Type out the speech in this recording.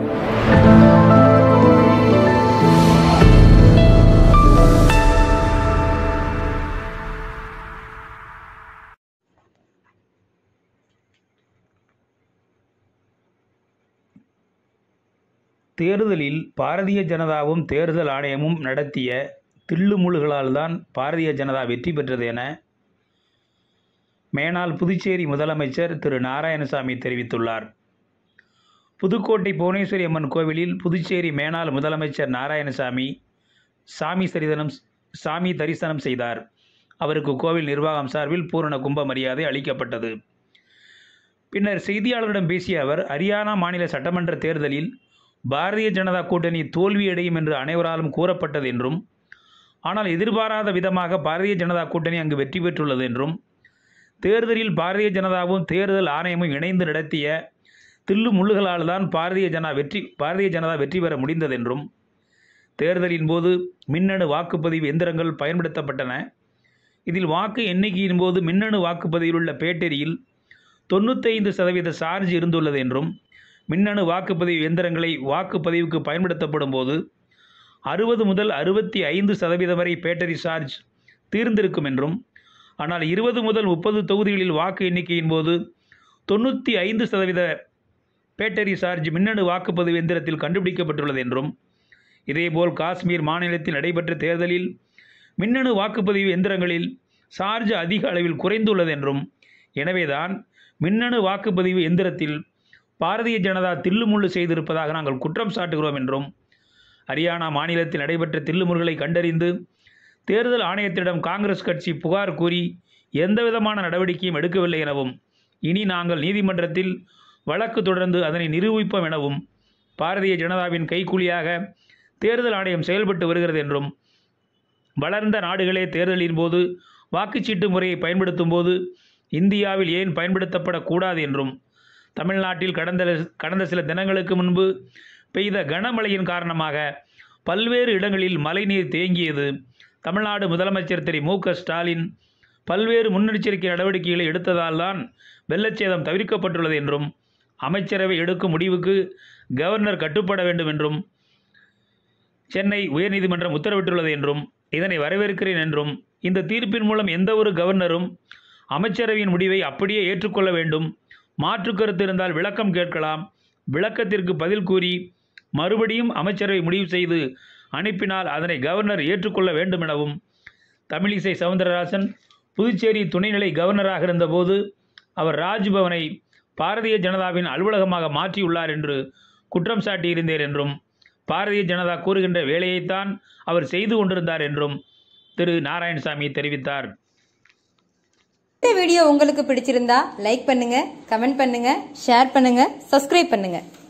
தேர்தலில் பாரதிய ஜனதாவும் தேர்தல் ஆணையமும் நடத்திய தில்லுமுல்லுகளால் தான் பாரதிய ஜனதா வெற்றி பெற்றது என மேனாள் புதுச்சேரி முதலமைச்சர் திரு நாராயணசாமி தெரிவித்துள்ளார் புதுக்கோட்டை புவனேஸ்வரி அம்மன் கோவிலில் புதுச்சேரி மேனாள் முதலமைச்சர் நாராயணசாமி சாமி சரிதனம் சாமி தரிசனம் செய்தார் அவருக்கு கோவில் நிர்வாகம் சார்பில் பூரண கும்ப மரியாதை அளிக்கப்பட்டது பின்னர் செய்தியாளர்களிடம் பேசிய அவர் ஹரியானா மாநில சட்டமன்ற தேர்தலில் பாரதிய ஜனதா கூட்டணி தோல்வியடையும் என்று அனைவராலும் கூறப்பட்டது என்றும் ஆனால் எதிர்பாராத விதமாக பாரதிய ஜனதா கூட்டணி அங்கு வெற்றி பெற்றுள்ளது என்றும் தேர்தலில் பாரதிய ஜனதாவும் தேர்தல் ஆணையமும் இணைந்து நடத்திய தில்லு முள்ளுகளால் தான் பாரதிய ஜனதா வெற்றி பாரதிய ஜனதா வெற்றி பெற முடிந்தது என்றும் தேர்தலின் போது மின்னணு வாக்குப்பதிவு எந்திரங்கள் பயன்படுத்தப்பட்டன இதில் வாக்கு எண்ணிக்கையின் போது மின்னணு வாக்குப்பதிவில் உள்ள பேட்டரியில் தொண்ணூத்தைந்து சதவீத சார்ஜ் இருந்துள்ளது என்றும் மின்னணு வாக்குப்பதிவு எந்திரங்களை வாக்குப்பதிவுக்கு பயன்படுத்தப்படும் போது அறுபது முதல் அறுபத்தி ஐந்து சதவீதம் வரை பேட்டரி சார்ஜ் தீர்ந்திருக்கும் என்றும் ஆனால் இருபது முதல் முப்பது தொகுதிகளில் வாக்கு எண்ணிக்கையின் போது தொண்ணூற்றி ஐந்து சதவீத பேட்டரி சார்ஜ் மின்னணு வாக்குப்பதிவு எந்திரத்தில் கண்டுபிடிக்கப்பட்டுள்ளது என்றும் இதேபோல் காஷ்மீர் மாநிலத்தில் நடைபெற்ற தேர்தலில் மின்னணு வாக்குப்பதிவு எந்திரங்களில் சார்ஜ் அதிக அளவில் குறைந்துள்ளது என்றும் எனவேதான் மின்னணு வாக்குப்பதிவு எந்திரத்தில் பாரதிய ஜனதா தில்லுமுள்ளு செய்திருப்பதாக நாங்கள் குற்றம் சாட்டுகிறோம் என்றும் ஹரியானா மாநிலத்தில் நடைபெற்ற தில்லுமுல்களை கண்டறிந்து தேர்தல் ஆணையத்திடம் காங்கிரஸ் கட்சி புகார் கூறி எந்தவிதமான நடவடிக்கையும் எடுக்கவில்லை எனவும் இனி நாங்கள் நீதிமன்றத்தில் வழக்கு தொடர்ந்து அதனை நிரூபிப்போம் எனவும் பாரதிய ஜனதாவின் கைக்கூலியாக தேர்தல் ஆணையம் செயல்பட்டு வருகிறது என்றும் வளர்ந்த நாடுகளே தேர்தலின் போது வாக்குச்சீட்டு முறையை பயன்படுத்தும் போது இந்தியாவில் ஏன் பயன்படுத்தப்படக்கூடாது என்றும் தமிழ்நாட்டில் கடந்த கடந்த சில தினங்களுக்கு முன்பு பெய்த கனமழையின் காரணமாக பல்வேறு இடங்களில் மழைநீர் தேங்கியது தமிழ்நாடு முதலமைச்சர் திரு மு க ஸ்டாலின் பல்வேறு முன்னெச்சரிக்கை நடவடிக்கைகளை எடுத்ததால் தான் வெள்ளச்சேதம் தவிர்க்கப்பட்டுள்ளது என்றும் அமைச்சரவை எடுக்கும் முடிவுக்கு கவர்னர் கட்டுப்பட வேண்டும் என்றும் சென்னை உயர்நீதிமன்றம் உத்தரவிட்டுள்ளது என்றும் இதனை வரவேற்கிறேன் என்றும் இந்த தீர்ப்பின் மூலம் எந்த ஒரு கவர்னரும் அமைச்சரவையின் முடிவை அப்படியே ஏற்றுக்கொள்ள வேண்டும் மாற்று கருத்து இருந்தால் விளக்கம் கேட்கலாம் விளக்கத்திற்கு பதில் கூறி மறுபடியும் அமைச்சரவை முடிவு செய்து அனுப்பினால் அதனை கவர்னர் ஏற்றுக்கொள்ள வேண்டும் எனவும் தமிழிசை சவுந்தரராஜன் புதுச்சேரி துணைநிலை கவர்னராக இருந்தபோது அவர் ராஜ்பவனை பாரதிய ஜனதாவின் அலுவலகமாக மாற்றியுள்ளார் என்று குற்றம் சாட்டியிருந்தேன் என்றும் பாரதிய ஜனதா கூறுகின்ற வேலையைத்தான் அவர் செய்து கொண்டிருந்தார் என்றும் திரு நாராயணசாமி தெரிவித்தார் இந்த வீடியோ உங்களுக்கு பிடிச்சிருந்தா லைக் பண்ணுங்க கமெண்ட் பண்ணுங்க ஷேர் பண்ணுங்க சப்ஸ்கிரைப் பண்ணுங்க